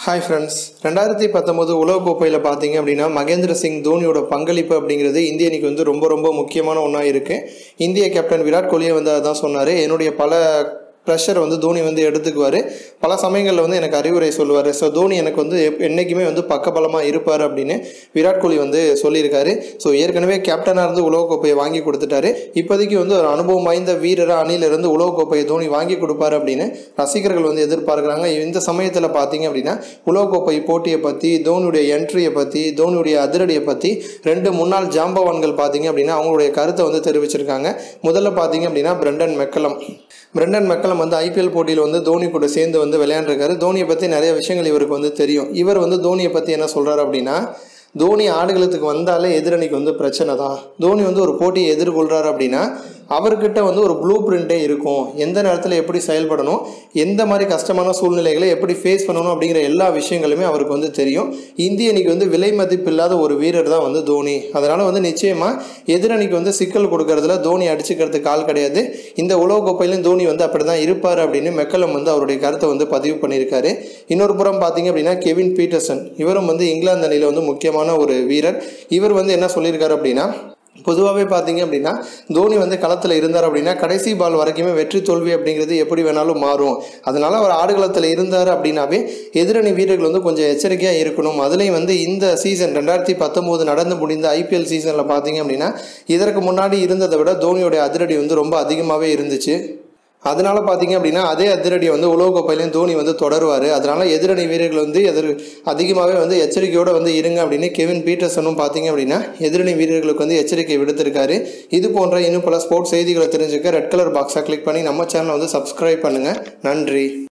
hi friends ரெண்டாயிரத்தி பத்தொம்போது உலகக்கோப்பையில் பார்த்தீங்க அப்படின்னா மகேந்திர சிங் தோனியோட பங்களிப்பு அப்படிங்கிறது இந்திய அணிக்கு வந்து ரொம்ப ரொம்ப முக்கியமான ஒன்றா இருக்குது இந்திய கேப்டன் விராட் கோலியை வந்து அதான் சொன்னார் என்னுடைய பல ப்ரெஷர் வந்து தோனி வந்து எடுத்துக்குவார் பல சமயங்களில் வந்து எனக்கு அறிவுரை சொல்லுவார் ஸோ தோனி எனக்கு வந்து எப்- என்னைக்குமே வந்து பக்கபலமாக இருப்பார் அப்படின்னு விராட் கோலி வந்து சொல்லியிருக்காரு ஸோ ஏற்கனவே கேப்டனாக இருந்து உலகக்கோப்பையை வாங்கி கொடுத்துட்டாரு இப்போதைக்கு வந்து ஒரு அனுபவம் வாய்ந்த வீரராக அணியிலிருந்து உலகக்கோப்பையை தோனி வாங்கி கொடுப்பாரு அப்படின்னு ரசிகர்கள் வந்து எதிர்பார்க்குறாங்க இந்த சமயத்தில் பார்த்தீங்க அப்படின்னா உலகக்கோப்பை போட்டியை பற்றி தோனியுடைய என்ட்ரியை பற்றி தோனியுடைய அதிரடியை பற்றி ரெண்டு முன்னாள் ஜாம்பவான்கள் பார்த்தீங்க அப்படின்னா அவங்களுடைய கருத்தை வந்து தெரிவிச்சிருக்காங்க முதல்ல பார்த்தீங்க அப்படின்னா பிரண்டன் மெக்கலம் பிரண்டன் மெக்கலம் வந்து ஐபிஎல் போட்டியில் வந்து தோனி கூட சேர்ந்து வந்து விளையாண்டுருக்காரு தோனியை பற்றி நிறைய விஷயங்கள் இவருக்கு வந்து தெரியும் இவர் வந்து தோனியை பற்றி என்ன சொல்கிறாரு அப்படின்னா தோனி ஆடுகளத்துக்கு வந்தாலே எதிரணிக்கு வந்து பிரச்சனை தான் தோனி வந்து ஒரு போட்டியை எதிர்கொள்கிறாரு அப்படின்னா அவர்கிட்ட வந்து ஒரு ப்ளூ பிரிண்டே இருக்கும் எந்த நேரத்தில் எப்படி செயல்படணும் எந்த மாதிரி கஷ்டமான சூழ்நிலைகளை எப்படி ஃபேஸ் பண்ணணும் அப்படிங்கிற எல்லா விஷயங்களுமே அவருக்கு வந்து தெரியும் இந்திய அணிக்கு வந்து விலை மதிப்பில்லாத ஒரு வீரர் தான் வந்து தோனி அதனால் வந்து நிச்சயமாக எதிரணிக்கு வந்து சிக்கல் கொடுக்கறதுல தோனி அடிச்சுக்கிறதுக்கு ஆள் கிடையாது இந்த உலகக்கோப்பையிலும் தோனி வந்து அப்படி தான் இருப்பார் அப்படின்னு மெக்கலம் வந்து அவருடைய கருத்தை வந்து பதிவு பண்ணியிருக்காரு இன்னொரு புறம் பார்த்தீங்க அப்படின்னா கெவின் பீட்டர்சன் இவரும் வந்து இங்கிலாந்து அணியில் வந்து முக்கியமான ஒரு வீரர் இவர் வந்து என்ன சொல்லியிருக்காரு அப்படின்னா பொதுவாகவே பார்த்தீங்க அப்படின்னா தோனி வந்து களத்தில் இருந்தார் அப்படின்னா கடைசி பால் வரைக்குமே வெற்றி தோல்வி அப்படிங்கிறது எப்படி வேணாலும் மாறும் அதனால அவர் ஆடுகளத்தில் இருந்தார் அப்படின்னாவே எதிரணி வீரர்கள் வந்து கொஞ்சம் எச்சரிக்கையாக இருக்கணும் அதுலேயும் வந்து இந்த சீசன் ரெண்டாயிரத்தி பத்தொம்போது நடந்து முடிந்த ஐபிஎல் சீசனில் பார்த்தீங்க அப்படின்னா இதற்கு முன்னாடி இருந்ததை விட தோனியோடைய அதிரடி வந்து ரொம்ப அதிகமாகவே இருந்துச்சு அதனால பார்த்தீங்க அப்படின்னா அதே அதிரடியை வந்து உலகக்கோப்பையிலையும் தோனி வந்து தொடருவார் அதனால எதிரணி வீரர்கள் வந்து எதிர் அதிகமாகவே வந்து எச்சரிக்கையோடு வந்து இருங்க அப்படின்னு கெவின் பீட்டர்சனும் பார்த்தீங்க அப்படின்னா எதிரணி வீரர்களுக்கு வந்து எச்சரிக்கை விடுத்திருக்காரு இது போன்ற இன்னும் பல ஸ்போர்ட்ஸ் செய்திகளை தெரிஞ்சுக்க ரெட் கலர் பாக்ஸை கிளிக் பண்ணி நம்ம சேனலை வந்து சப்ஸ்கிரைப் பண்ணுங்கள் நன்றி